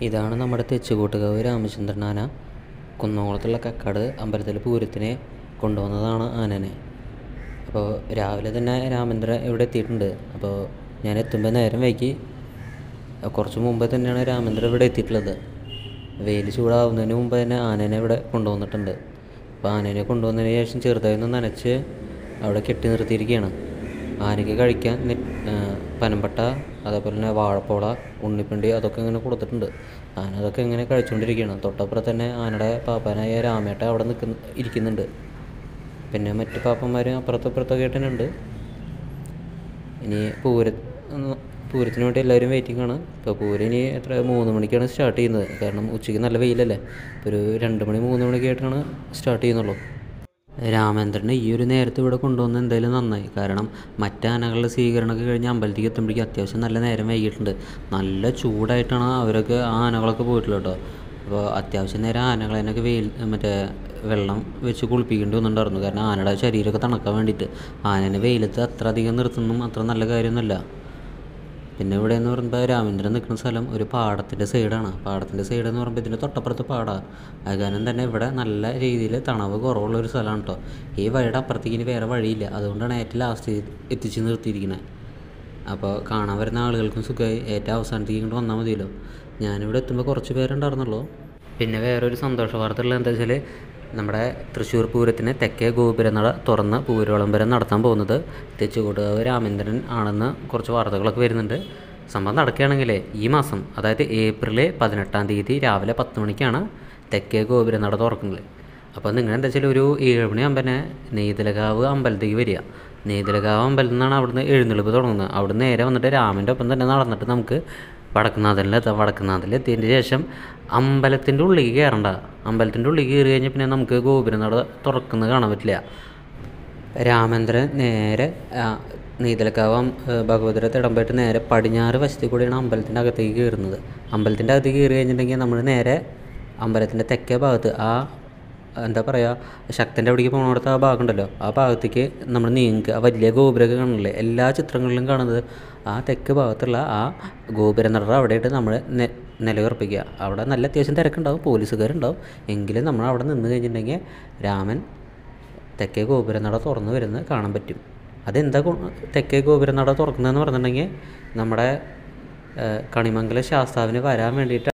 ഇതാണ് നമ്മുടെ തെച്ചുകൂട്ടുകാവ് രാമചന്ദ്രൻ ആന കുന്നംകുളത്തുള്ള കക്കാട് അമ്പലത്തിൽ പൂരത്തിന് കൊണ്ടുവന്നതാണ് ആനനെ അപ്പോൾ രാവിലെ തന്നെ രാമേന്ദ്രൻ ഇവിടെ എത്തിയിട്ടുണ്ട് അപ്പോൾ ഞാൻ എത്തുമ്പോൾ നേരം വൈകി കുറച്ച് മുമ്പ് തന്നെയാണ് രാമേന്ദ്രൻ ഇവിടെ എത്തിയിട്ടുള്ളത് വെയിൽ ചൂടാവുന്നതിന് മുമ്പ് തന്നെ ആനേനെ ഇവിടെ കൊണ്ടുവന്നിട്ടുണ്ട് അപ്പോൾ ആനേനെ കൊണ്ടുവന്നതിന് ശേഷം ചെറുതായി ഒന്ന് നനച്ച് അവിടെ കെട്ടി നിർത്തിയിരിക്കുകയാണ് ആനയ്ക്ക് കഴിക്കാൻ നെ പനമ്പട്ട അതേപോലെ തന്നെ വാഴപ്പോള ഉണ്ണിപ്പിണ്ടി അതൊക്കെ ഇങ്ങനെ കൊടുത്തിട്ടുണ്ട് ആന അതൊക്കെ ഇങ്ങനെ കഴിച്ചുകൊണ്ടിരിക്കുകയാണ് തൊട്ടപ്പുറത്ത് തന്നെ ആനയുടെ പാപ്പാനായ രാമേട്ട അവിടെ നിൽക്കുന്ന ഇരിക്കുന്നുണ്ട് പിന്നെ മറ്റ് പാപ്പന്മാരും അപ്പുറത്തും ഇപ്പുറത്തൊക്കെ ആയിട്ട് തന്നെ ഉണ്ട് ഇനി പൂര പൂരത്തിന് വേണ്ടി എല്ലാവരും വെയിറ്റിംഗ് ആണ് ഇപ്പോൾ പൂരം ഇനി എത്ര മൂന്ന് മണിക്കാണ് സ്റ്റാർട്ട് ചെയ്യുന്നത് കാരണം ഉച്ചയ്ക്ക് നല്ല വെയിലല്ലേ ഇപ്പോൾ ഒരു രണ്ട് മണി മൂന്ന് മണിക്കായിട്ടാണ് സ്റ്റാർട്ട് ചെയ്യുന്നുള്ളൂ രാമേന്ദ്രനെ ഈ ഒരു നേരത്ത് ഇവിടെ കൊണ്ടുവന്ന് എന്തായാലും നന്നായി കാരണം മറ്റ് ആനകളുടെ സ്വീകരണമൊക്കെ കഴിഞ്ഞ് അമ്പലത്തേക്ക് എത്തുമ്പോഴേക്കും അത്യാവശ്യം നല്ല നേരം വൈകിട്ടുണ്ട് നല്ല ചൂടായിട്ടാണ് അവരൊക്കെ ആ ആനകളൊക്കെ പോയിട്ടുള്ളത് കേട്ടോ അപ്പോൾ അത്യാവശ്യം നേരം ആനകളെന്നൊക്കെ വെയിൽ മറ്റേ വെള്ളം വെച്ച് കുളിപ്പിക്കേണ്ടി വന്നിട്ടുണ്ടായിരുന്നു കാരണം ആനയുടെ ശരീരമൊക്കെ തണുക്കാൻ വേണ്ടിയിട്ട് ആനേനെ വെയിലത്ത് അത്ര അധികം നിർത്തുന്നതും അത്ര നല്ല കാര്യമൊന്നുമല്ല പിന്നെ ഇവിടെ എന്ന് പറയുമ്പോൾ രാമേന്ദ്രൻ നിൽക്കുന്ന സ്ഥലം ഒരു പാടത്തിൻ്റെ സൈഡാണ് പാടത്തിൻ്റെ സൈഡ് എന്ന് പറയുമ്പോൾ ഇതിൻ്റെ തൊട്ടപ്പുറത്ത് പാടമാണ് അത് കാരണം തന്നെ ഇവിടെ നല്ല രീതിയിൽ തണവ് കുറവുള്ള ഒരു സ്ഥലമാണ് കേട്ടോ ഈ വഴിയുടെ അപ്പുറത്തേക്ക് ഇനി വേറെ വഴിയില്ല അതുകൊണ്ടാണ് ഏറ്റവും ലാസ്റ്റ് എത്തിച്ച് നിർത്തിയിരിക്കുന്നത് അപ്പോൾ കാണാൻ വരുന്ന ആളുകൾക്കും സുഖമായി ഏറ്റവും അവസാനത്തേക്ക് ഇങ്ങോട്ട് വന്നാൽ മതിയല്ലോ ഞാനിവിടെ എത്തുമ്പോൾ കുറച്ച് പേരുണ്ടായിരുന്നുള്ളൂ പിന്നെ വേറൊരു സന്തോഷ വാർത്ത ഉള്ളത് എന്താ വെച്ചാൽ നമ്മുടെ തൃശ്ശൂർ പൂരത്തിന് തെക്കേ ഗോപുരനട തുറന്ന് പൂരവിളംബരം നടത്താൻ പോകുന്നത് തെച്ചുകൂട്ടുകാവ് രാമേന്ദ്രൻ ആണെന്ന് കുറച്ച് വാർത്തകളൊക്കെ വരുന്നുണ്ട് സംഭവം നടക്കുകയാണെങ്കിലേ ഈ മാസം അതായത് ഏപ്രിൽ പതിനെട്ടാം തീയതി രാവിലെ പത്ത് മണിക്കാണ് തെക്കേ ഗോപുരനട തുറക്കുന്നത് അപ്പോൾ നിങ്ങൾ എന്താ വെച്ചാൽ ഒരു ഏഴ് മണിയാകുമ്പോൾ തന്നെ നെയ്തലകാവ് അമ്പലത്തേക്ക് വരിക നെയ്തലകാവ് അമ്പലത്തിൽ നിന്നാണ് അവിടുന്ന് എഴുന്നള്ളിപ്പ് തുടങ്ങുന്നത് അവിടുന്ന് നേരെ വന്നിട്ട് രാമൻ്റെ ഒപ്പം തന്നെ നടന്നിട്ട് നമുക്ക് വടക്കുന്നാഥനിലെത്താം വടക്കുന്നാഥനിലെത്തിയതിന് ശേഷം അമ്പലത്തിൻ്റെ ഉള്ളിലേക്ക് കയറണ്ട അമ്പലത്തിൻ്റെ ഉള്ളിലേക്ക് കയറി കഴിഞ്ഞാൽ പിന്നെ നമുക്ക് ഗോപുരനട തുറക്കുന്നത് കാണാൻ പറ്റില്ല രാമേന്ദ്രൻ നേരെ നെയ്തലക്കാവ് ഭഗവതിയുടെ തിടമ്പായിട്ട് നേരെ പടിഞ്ഞാറ് വശത്തിൽ കൂടിയാണ് അമ്പലത്തിൻ്റെ അകത്തേക്ക് കയറുന്നത് അമ്പലത്തിൻ്റെ അകത്തേക്ക് കയറി കഴിഞ്ഞിട്ടുണ്ടെങ്കിൽ നമ്മൾ നേരെ അമ്പലത്തിൻ്റെ തെക്കേ ഭാഗത്ത് ആ എന്താ പറയുക ശക്തൻ്റെ അവിടേക്ക് പോകുന്നിടത്ത് ആ ഭാഗം ഉണ്ടല്ലോ ആ ഭാഗത്തേക്ക് നമ്മൾ നീങ്ങുക ആ വലിയ ഗോപുരമൊക്കെ കാണില്ലേ എല്ലാ ചിത്രങ്ങളിലും കാണുന്നത് ആ തെക്ക് ഭാഗത്തുള്ള ആ ഗോപുര നട അവിടെയായിട്ട് നമ്മൾ നെ നിലയുറപ്പിക്കുക അവിടെ നല്ല അത്യാവശ്യം തിരക്കുണ്ടാവും പോലീസുകാരുണ്ടാവും എങ്കിലും നമ്മൾ അവിടെ നിന്ന് കഴിഞ്ഞിട്ടുണ്ടെങ്കിൽ രാമൻ തെക്കേ ഗോപുരനട തുറന്ന് വരുന്നത് കാണാൻ പറ്റും അതെന്താ തെക്കേ ഗോപുരനട തുറക്കുന്നതെന്ന് പറഞ്ഞിട്ടുണ്ടെങ്കിൽ നമ്മുടെ കണിമംഗല ശാസ്താവിന് വരാൻ വേണ്ടിയിട്ട്